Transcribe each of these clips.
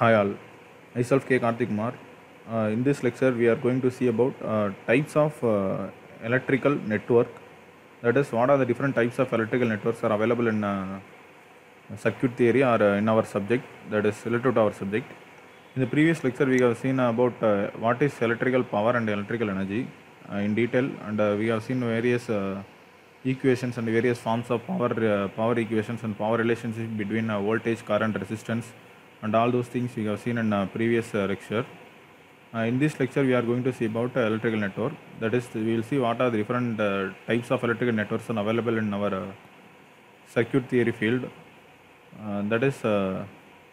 Hi all, myself K. Karthik Kumar. Uh, in this lecture, we are going to see about uh, types of uh, electrical network. That is, what are the different types of electrical networks are available in uh, circuit theory or uh, in our subject, that is related to our subject. In the previous lecture, we have seen about uh, what is electrical power and electrical energy uh, in detail, and uh, we have seen various uh, equations and various forms of power uh, power equations and power relationship between uh, voltage, current, resistance, and all those things we have seen in uh, previous uh, lecture. Uh, in this lecture, we are going to see about uh, electrical network. That is, we will see what are the different uh, types of electrical networks are available in our uh, circuit theory field. Uh, that is, uh,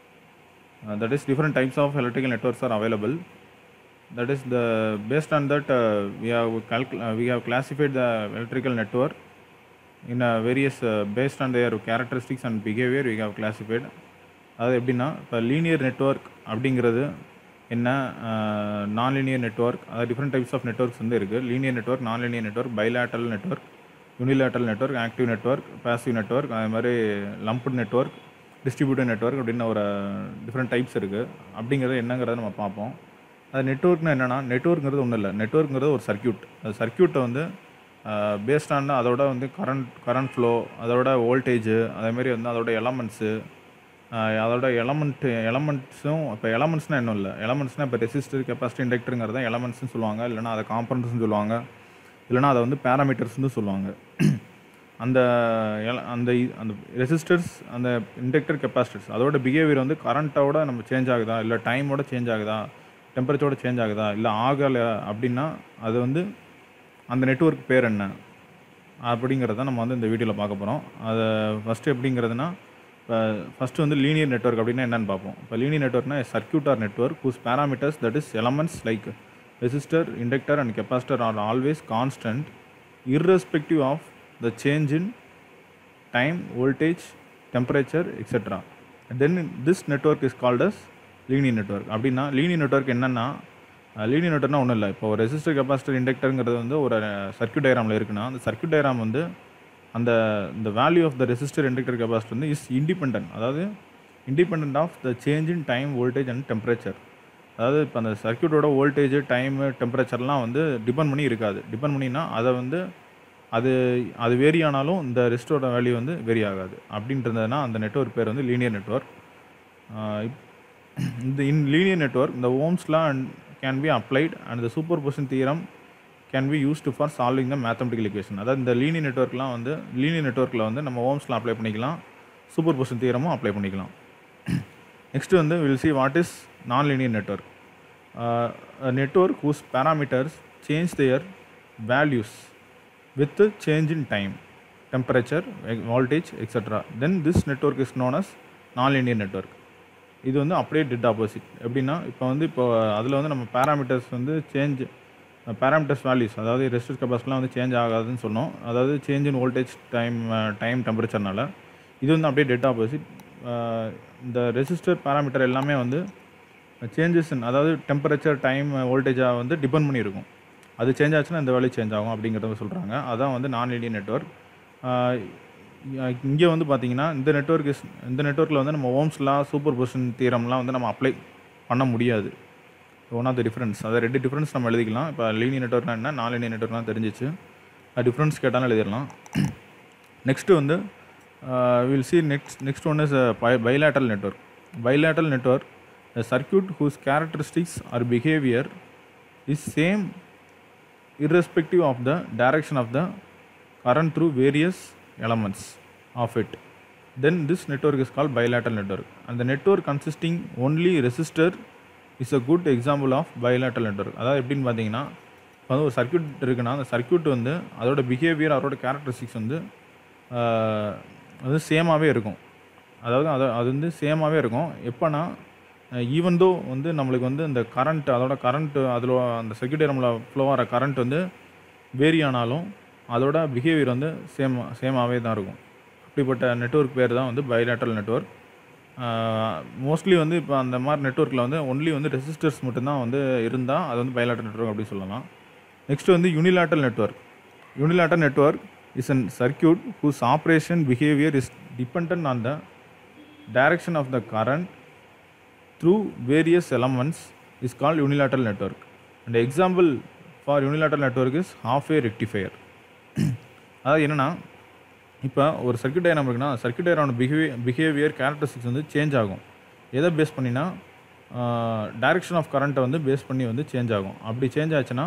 uh, that is different types of electrical networks are available. That is the based on that uh, we have calc- uh, we have classified the electrical network in uh, various uh, based on their characteristics and behavior we have classified அது எப்படின்னா இப்போ linear network அப்படிங்கிறது என்ன non linear network அது different types of networks வந்து இருக்குது linear network non linear network bilateral network unilateral network active network passive network அது மாதிரி லம்ப்டு நெட்வொர்க் டிஸ்ட்ரிபியூட்டர் நெட்வொர்க் அப்படின்னு ஒரு டிஃப்ரெண்ட் டைப்ஸ் இருக்குது அப்படிங்கிறது என்னங்கிறத நம்ம பார்ப்போம் அது நெட்வொர்க்னா என்னென்னா நெட்வொர்க்ங்கிறது ஒன்றும் இல்லை நெட்வொர்க்ங்கிறது ஒரு சர்க்யூட் அந்த சர்க்யூட்டை வந்து பேஸ்ட் ஆன் அதோட வந்து கரண்ட் கரண்ட் ஃப்ளோ அதோட வோல்டேஜ் அதேமாரி வந்து அதோட எலமெண்ட்ஸு அதோட எலமெண்ட் எலமெண்ட்ஸும் இப்போ எலமெண்ட்ஸ்னால் இன்னும் இல்லை எலமெண்ட்ஸ்னால் இப்போ ரெசிஸ்டர் கெப்பாசிட்டி இண்டக்டருங்கிறத எலமெண்ட்ஸ்னு சொல்லுவாங்க இல்லைனா அதை காம்பனண்ட்ஸ்னு சொல்லுவாங்க இல்லைனா அதை வந்து பேராமீட்டர்ஸ்னு சொல்லுவாங்க அந்த எல- அந்த இ- அந்த ரெசிஸ்டர்ஸ் அந்த இண்டக்டர் கெப்பாசிட்டர்ஸ் அதோட பிஹேவியர் வந்து கரண்ட்டோட நம்ம சேஞ்ச் ஆகுதா இல்லை டைமோட சேஞ்ச் ஆகுதா டெம்பரேச்சரோட சேஞ்ச் ஆகுதா இல்லை ஆகலை அப்படின்னா அது வந்து அந்த நெட்வொர்க் பேர் என்ன அப்படிங்கிறத நம்ம வந்து இந்த வீடியோவில் பார்க்க போகிறோம் அதை ஃபஸ்ட்டு எப்படிங்கிறதுனா இப்போ ஃபஸ்ட்டு வந்து லீனியர் நெட்வொர்க் அப்படின்னா என்னன்னு பார்ப்போம் இப்போ லீனியர் நெட்வொர்க்னா circuit or network whose parameters that is elements like resistor inductor and capacitor are always constant irrespective of the change in time, voltage, temperature, etc. Then this network is called as linear network. அப்படின்னா linear network என்னன்னா linear நெட்வொர்க்னா ஒன்றும் இல்லை இப்போ ஒரு resistor capacitor இண்டக்டருங்கிறது வந்து ஒரு circuit டயராமில் இருக்குன்னா அந்த சர்க்யூட் டயராம் வந்து அந்த இந்த value of the resistor inductor capacitor வந்து இஸ் இண்டிபெண்ட் அதாவது independent of the change in time voltage and temperature அதாவது இப்போ அந்த சர்க்யூட்டோட வோல்டேஜ் டைமு டெம்பரேச்சர்லாம் வந்து டிபெண்ட் பண்ணி இருக்காது டிபெண்ட் பண்ணினா அதை வந்து அது அது வேரி ஆனாலும் இந்த ரெஸ்டோட வேல்யூ வந்து வேரி ஆகாது அப்படின்றதுனா அந்த நெட்வொர்க் பேர் வந்து லீனியர் நெட்வொர்க் இந்த இன் லீனியர் நெட்வொர்க் இந்த Ohm's law and can be applied and the superposition theorem can be used for solving the mathematical equation அதாவது இந்த லீனியர் நெட்வொர்க்லாம் வந்து லீனியர் நெட்வொர்க்கில் வந்து நம்ம ஓம்ஸ்லாம் அப்ளை பண்ணிக்கலாம் சூப்பர் பொசிஷன் தியரமும் அப்ளை பண்ணிக்கலாம் நெக்ஸ்ட் வந்து we'll see what is non linear network uh, a network whose parameters change their values with the change in time temperature eh, voltage etc then this network is known as non-linear network இது வந்து அப்படியே dead opposite எப்படின்னா இப்போ வந்து இப்போ அதில் வந்து நம்ம பேராமீட்டர்ஸ் வந்து சேஞ்ச் பேராமீட்டர்ஸ் வேல்யூஸ் அதாவது ரெசிஸ்டர் கெப்பாசிட்டிலாம் வந்து சேஞ்ச் ஆகாதுன்னு சொன்னோம் அதாவது change in voltage time time டெம்பரேச்சர்னால இது வந்து அப்படியே டெட் ஆப்போசிட் இந்த ரெசிஸ்டர் பேராமீட்டர் எல்லாமே வந்து சேஞ்சஸ் அதாவது டெம்பரேச்சர் டைம் வோல்டேஜாக வந்து டிபெண்ட் பண்ணியிருக்கும் அது சேஞ்ச் ஆச்சுன்னா இந்த வேல்யூ சேஞ்ச் ஆகும் அப்படிங்கிறத சொல்கிறாங்க அதான் வந்து நான் லீனியர் நெட்வொர்க் இங்கே வந்து பார்த்தீங்கன்னா இந்த நெட்வொர்க் இஸ் இந்த நெட்வொர்க்கில் வந்து நம்ம ஓம்ஸ்லாம் சூப்பர் பொசிஷன் தீரம்லாம் வந்து நம்ம அப்ளை பண்ண முடியாது ஒன் ஆஃப் த டிஃப்ரென்ஸ் அதை ரெண்டு டிஃப்ரென்ஸ் நம்ம எழுதிக்கலாம் இப்போ லீனியர் நெட்வொர்க்னா என்ன நான் லீனியர் நெட்வொர்க்லாம் தெரிஞ்சிச்சு டிஃப்ரென்ஸ் கேட்டாலும் எழுதிடலாம் நெக்ஸ்ட்டு வந்து we'll see next next one is bilateral network bilateral network a circuit whose characteristics or behavior is same irrespective of the direction of the current through various elements of it then this network is called bilateral network and the network consisting only resistor is a good example of bilateral network அதாவது எப்படின்னு பார்த்தீங்கன்னா இப்போ வந்து ஒரு circuit இருக்குன்னா அந்த circuit வந்து அதோட பிஹேவியர் அதோட கேரக்டரிஸ்டிக்ஸ் வந்து ஆஹ், அது சேமாகவே இருக்கும் அதாவது அது அது வந்து சேமாகவே இருக்கும் எப்போனா ஈவன் தோ வந்து நம்மளுக்கு வந்து இந்த கரண்ட் அதோட கரண்ட் அதில் அந்த சர்க்யூட் நம்மள ஃப்ளோ ஆகிற கரண்ட் வந்து வேரி ஆனாலும் அதோட பிஹேவியர் வந்து சேம் சேமாகவே தான் இருக்கும் அப்படிப்பட்ட நெட்வொர்க் பேர் தான் வந்து பைலேட்டரல் நெட்வொர்க் மோஸ்ட்லி வந்து இப்போ அந்த மாதிரி நெட்வொர்க்கில் வந்து ஒன்லி வந்து ரெசிஸ்டர்ஸ் மட்டும்தான் வந்து இருந்தால் அது வந்து பைலேட்டரல் நெட்வொர்க் அப்படின்னு சொல்லலாம் நெக்ஸ்ட் வந்து unilateral network unilateral network is an circuit whose operation behaviour is depend on the direction of the current through various elements is called unilateral network. And the example for unilateral network is half-wave rectifier. அதாவது என்னென்னா இப்போ ஒரு circuit diagram இருக்குன்னா circuit டயக்ராமோட behaviour behaviour characteristics வந்து change ஆகும் எதை base பண்ணினா டைரக்ஷன் ஆஃப் கரண்ட்டை வந்து பேஸ் பண்ணி வந்து சேஞ்ச் ஆகும் அப்படி சேஞ்ச் ஆச்சுன்னா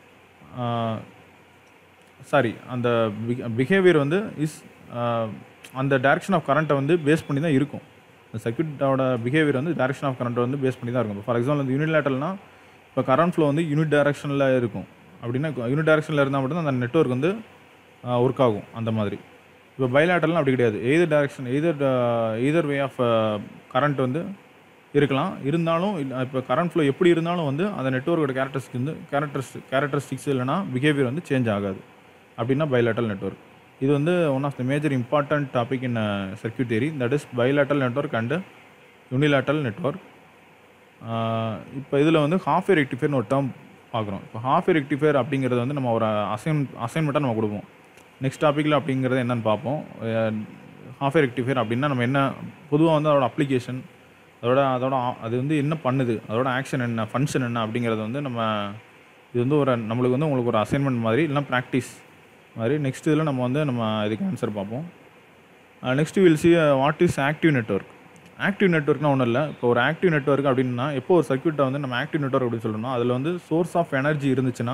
சாரி அந்த பிஹேவியர் வந்து இஸ் அந்த டைரக்ஷன் ஆஃப் கரண்ட்டை வந்து பேஸ் பண்ணி தான் இருக்கும் இந்த சர்க்கியூட்டோட பிஹேவியர் வந்து டைரக்ஷன் ஆஃப் கரண்ட்டை வந்து பேஸ் பண்ணி தான் இருக்கும் ஃபார் எக்ஸாம்பிள் வந்து யூனிலேட்டல்னால் இப்போ கரண்ட் ஃப்ளோ வந்து யூனிட் டைரக்ஷனில் இருக்கும் அப்படின்னா யூனிட் டைரக்ஷனில் இருந்தால் மட்டும்தான் அந்த நெட்ஒர்க் வந்து ஒர்க் ஆகும் அந்த மாதிரி இப்போ பைலேட்டர்லாம் அப்படி கிடையாது either direction either either way of current வந்து இருக்கலாம் இருந்தாலும் இப்போ கரண்ட் ஃப்ளோ எப்படி இருந்தாலும் வந்து அந்த நெட்ஒர்க்கோட கேரக்டரிஸ்டிக் வந்து கேரக்டர்ஸ் கேரக்டரிஸ்டிக்ஸ் இல்லைனா பிஹேவியர் வந்து சேஞ்ச் ஆகாது அப்படின்னா பைலேட்டல் நெட்ஒர்க் இது வந்து one of the major important topic in circuit theory that is bilateral network and unilateral network இப்போ இதில் வந்து ஹாஃப் ஏ ரெக்டிஃபையர்னு ஒரு டேர்ம் பார்க்குறோம் இப்போ ஹாஃப் ஏ ரெக்டிஃபையர் அப்படிங்கிறது வந்து நம்ம ஒரு அசைன் அசைன்மெண்ட்டாக நம்ம கொடுப்போம் நெக்ஸ்ட் டாப்பிக்கில் அப்படிங்கிறது என்னென்னு பார்ப்போம் ஹாஃப் ஏ ரெக்டிஃபையர் அப்படின்னா நம்ம என்ன பொதுவாக வந்து அதோட அப்ளிகேஷன் அதோட அதோட அது வந்து என்ன பண்ணுது அதோட ஆக்ஷன் என்ன ஃபங்க்ஷன் என்ன அப்படிங்கிறத வந்து நம்ம இது வந்து ஒரு நம்மளுக்கு வந்து உங்களுக்கு ஒரு அசைன்மெண்ட் மாதிரி இல்லைனா ப்ராக்டிஸ் மாதிரி நெக்ஸ்ட் இதில் நம்ம வந்து நம்ம இதுக்கு ஆன்சர் பார்ப்போம் next we'll see what is active network active நெட்ஒர்க்னா ஒன்றும் இல்லை இப்போ ஒரு ஆக்டிவ் நெட்ஒர்க் அப்படின்னா எப்போ ஒரு சர்க்கியூட்டை வந்து நம்ம ஆக்டிவ் நெட்ஒர்க் அப்படின்னு சொல்லணும்னா அதில் வந்து சோர்ஸ் ஆஃப் எனர்ஜி இருந்துச்சுன்னா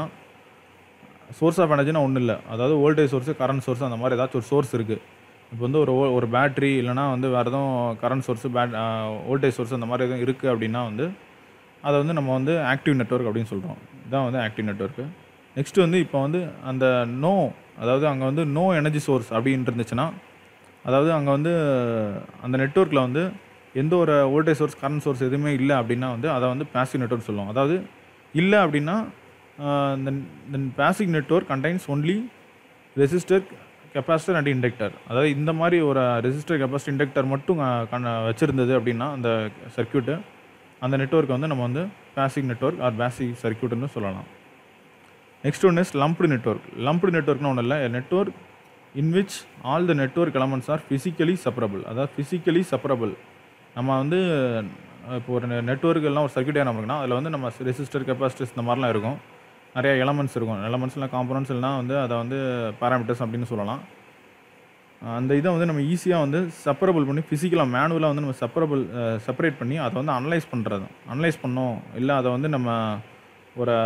சோர்ஸ் ஆஃப் எனர்ஜினா ஒன்றும் இல்லை அதாவது வோல்டேஜ் சோர்ஸு கரண்ட் சோர்ஸ் அந்த மாதிரி ஏதாச்சும் ஒரு சோர்ஸ் இருக்குது இப்போ வந்து ஒரு ஒரு பேட்ரி இல்லைனா வந்து வேறு எதுவும் கரண்ட் சோர்ஸு பேட் வோல்டேஜ் சோர்ஸ் அந்த மாதிரி எதுவும் இருக்குது அப்படின்னா வந்து அதை வந்து நம்ம வந்து ஆக்டிவ் நெட்ஒர்க் அப்படின்னு சொல்கிறோம் இதுதான் வந்து ஆக்டிவ் நெட்ஒர்க்கு நெக்ஸ்ட் வந்து இப்போ வந்து அந்த நோ அதாவது அங்கே வந்து நோ எனர்ஜி சோர்ஸ் அப்படின்னு இருந்துச்சுன்னா அதாவது அங்கே வந்து அந்த நெட்ஒர்க்கில் வந்து எந்த ஒரு வோல்டேஜ் சோர்ஸ் கரண்ட் சோர்ஸ் எதுவுமே இல்லை அப்படின்னா வந்து அதை வந்து பேசிவ் நெட்ஒர்க் சொல்லுவோம் அதாவது இல்லை அப்படின்னா இந்த passive network contains only resistor capacitor and inductor அதாவது இந்த மாதிரி ஒரு ரெசிஸ்டர் கெப்பாசிட்டி இண்டக்டர் மட்டும் வச்சுருந்தது அப்படின்னா அந்த சர்க்கியூட்டு அந்த நெட்ஒர்க் வந்து நம்ம வந்து பேசிக் நெட்ஒர்க் ஆர் பேசிக் சர்க்கியூட்னு சொல்லலாம் next one is lumped network lumped நெட்ஒர்க்னு ஒன்றும் இல்லை network in which all the network elements are physically separable அதாவது ஃபிசிக்கலி செப்பரபிள் நம்ம வந்து இப்போ ஒரு நெட்ஒர்க் எல்லாம் ஒரு சர்க்கியூட் என்ன இருக்குன்னா அதில் வந்து நம்ம ரெசிஸ்டர் கெப்பாசிட்டர்ஸ் இந்த மாதிரிலாம் இருக்கும் நிறைய எலமெண்ட்ஸ் இருக்கும் எலமெண்ட்ஸ்லாம் காம்பனன்ட்ஸ் எல்லாம் வந்து அதை வந்து பேராமீட்டர்ஸ் அப்படின்னு சொல்லலாம் அந்த இதை வந்து நம்ம ஈஸியாக வந்து செப்பரபிள் பண்ணி ஃபிசிக்கலாக மேனுவலாக வந்து நம்ம செப்பரபிள் செப்பரேட் பண்ணி அதை வந்து அனலைஸ் பண்ணுறது அனலைஸ் பண்ணோம் இல்லை அதை வந்து நம்ம ஒரு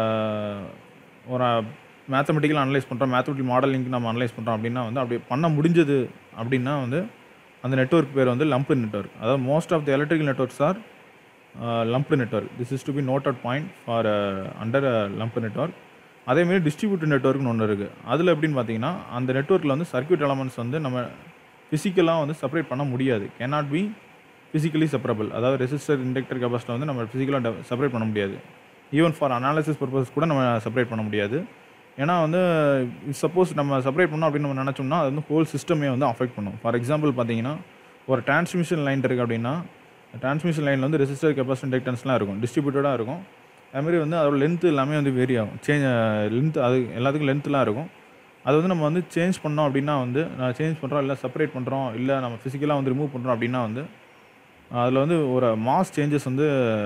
ஒரு மேத்தமெட்டிக்கல் அனலைஸ் பண்ணுறோம் மேத்தமெட்டிக்கல் மாடலிங் நம்ம அனலைஸ் பண்ணுறோம் அப்படின்னா வந்து அப்படி பண்ண முடிஞ்சது அப்படின்னா வந்து அந்த நெட்ஒர்க் பேர் வந்து லம்ப்டு நெட்ஒர்க் அதாவது most of the electrical networks are lumped network this is to be note out point for under lumped network அதேமாரி டிஸ்ட்ரிபியூட்டர் நெட்ஒர்க்னு ஒன்று இருக்குது அதில் எப்படின்னு பார்த்தீங்கன்னா அந்த நெட்ஒர்க்கில் வந்து சர்க்கியூட் எலமெண்ட்ஸ் வந்து நம்ம ஃபிசிக்கலாக வந்து செப்பரேட் பண்ண முடியாது கேனாட் பி ஃபிசிக்கலி செப்பரபிள் அதாவது ரெசிஸ்டர் இண்டக்டர் கெப்பாசிட்டி வந்து நம்ம ஃபிசிக்கலாக செப்பரேட் பண்ண முடியாது ஈவன் ஃபார் அனாலிசிஸ் பர்பஸ் கூட நம்ம செப்பரேட் பண்ண முடியாது ஏன்னா வந்து சப்போஸ் நம்ம செப்பரேட் பண்ணோம் அப்படின்னு நம்ம நினச்சோம்னா அது வந்து ஹோல் சிஸ்டமே வந்து அஃபெக்ட் பண்ணும் ஃபார் எக்ஸாம்பிள் பார்த்தீங்கன்னா ஒரு டிரான்ஸ்மிஷன் லைன் இருக்குது அப்படின்னா டிரான்ஸ்மிஷன் லைனில் வந்து ரெசிஸ்டர் கெப்பாசிட்டி இண்டக்டன்ஸ்லாம் இருக்கும் டிஸ்ட்ரிபியூட்டடாக இருக்கும் அதுமாரி வந்து அதோட லென்த் எல்லாமே வந்து வேரி ஆகும் சேஞ்ச் லென்த் அது எல்லாத்துக்கும் லென்த்லாம் இருக்கும் அது வந்து நம்ம வந்து சேஞ்ச் பண்ணோம் அப்படின்னா வந்து நான் சேஞ்ச் பண்ணுறோம் இல்லை செப்பரேட் பண்ணுறோம் இல்லை நம்ம ஃபிசிக்கலாக வந்து ரிமூவ் பண்ணுறோம் அப்படின்னா வந்து அதில் வந்து ஒரு மாஸ் சேஞ்சஸ் வந்து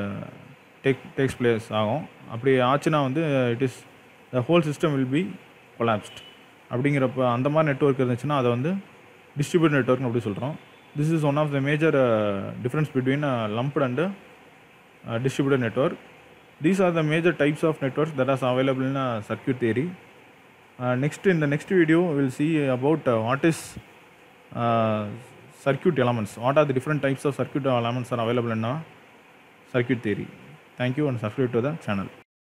டேக் டேக்ஸ் பிளேஸ் ஆகும் அப்படி ஆச்சுன்னா வந்து it is the whole system will be collapsed அப்படிங்கிறப்ப அந்த மாதிரி நெட்ஒர்க் இருந்துச்சுன்னா அதை வந்து டிஸ்ட்ரிபியூட் நெட்ஒர்க்னு அப்படி சொல்கிறோம் this is one of the major difference between lumped and distributed network these are the major types of networks that are available in uh, circuit theory uh, next in the next video we'll see about uh, what is uh, circuit elements what are the different types of circuit elements are available in uh, circuit theory thank you and subscribe to the channel